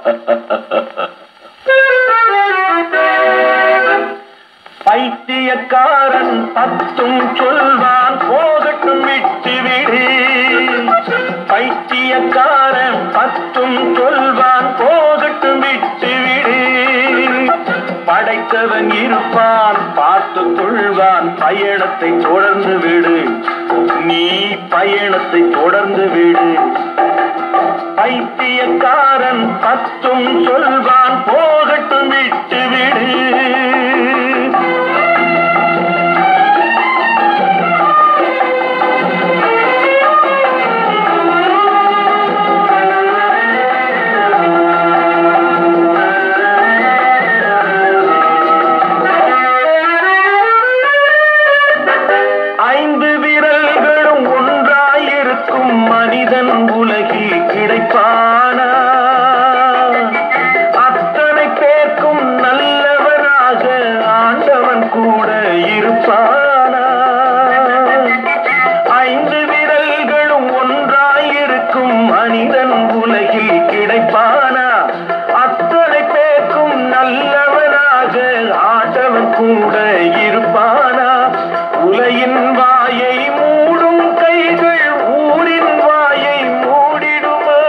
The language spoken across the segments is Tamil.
பைத்தியக்காரன் பத்தும் சொல்வான் போகட்டும் விட்டு விடு பைத்தியக்காரன் பத்தும் சொல்வான் போகட்டும் விட்டு விடு படைத்தவன் இருப்பான் பார்த்து கொள்வான் பயணத்தை தொடர்ந்து விடு நீ பயணத்தை தொடர்ந்து விடு பைத்தியக்காரன் பத்தும் சொல்வான் போகட்டும் விட்டு விடு ஐந்து விரல்களும் ஒன்றாயிருக்கும் மனிதன் உலகில் கிடைப்பானா அத்தனை பேர்க்கும் நல்லவனாக ஆண்டவன் கூட இருப்பானா ஐந்து விரல்களும் ஒன்றாயிருக்கும் மனிதன் உலகில் கிடைப்பானா அத்தனை பேர்க்கும் நல்லவனாக ஆண்டவன் கூட இருப்பானா உலையின் வாயை மூடும் கைகள் ஊரின் வாயை மூடிடுமா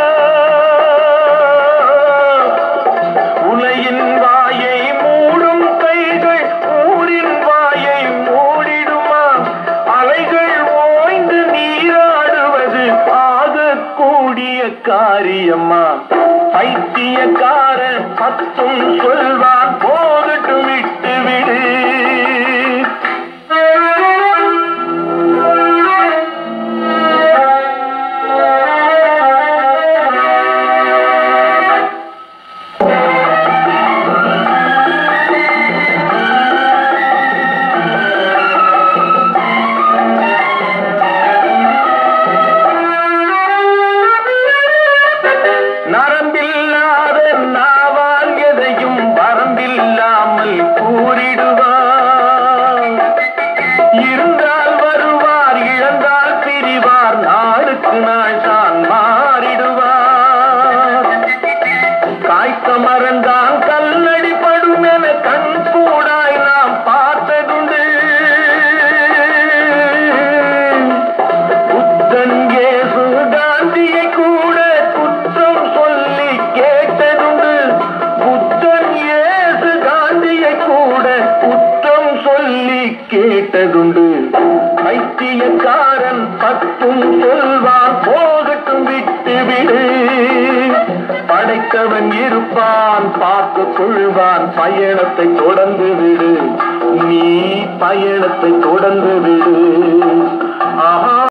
உலையின் வாயை மூடும் கைகள் ஊரின் வாயை மூடிடுமா அலைகள் ஓய்ந்து நீராடுவது ஆகக்கூடிய காரியம்மா பைத்தியக்காரன் பத்தும் சொல்வான் போகட்டும் விட்டு விடு நரம்பில்லாத நாவால் எதையும் வரம்பில்லாமல் கூறிடுவார் இருந்தால் வருவார் இழந்தால் பிரிவார் நாளுக்கு நாள் தான் மாறிடுவார் காய்த்த மறந்தான் கல்லடி படும் என கண் கூடாய் நாம் பார்த்ததுண்டு புத்தன் இயேசு காந்தியை கூட குற்றம் சொல்லி கேட்டதுண்டு புத்தன் இயேசு காந்தியை கூட குற்றம் சொல்லி கேட்டதுண்டு பைத்தியக்காரன் பத்தும் சொல்வான் போகட்டும் விட்டு விடு படைத்தவன் இருப்பான் பார்த்து கொள்வான் பயணத்தை தொடர்ந்து விடு நீ பயணத்தை தொடர்ந்து விடு ஆஹா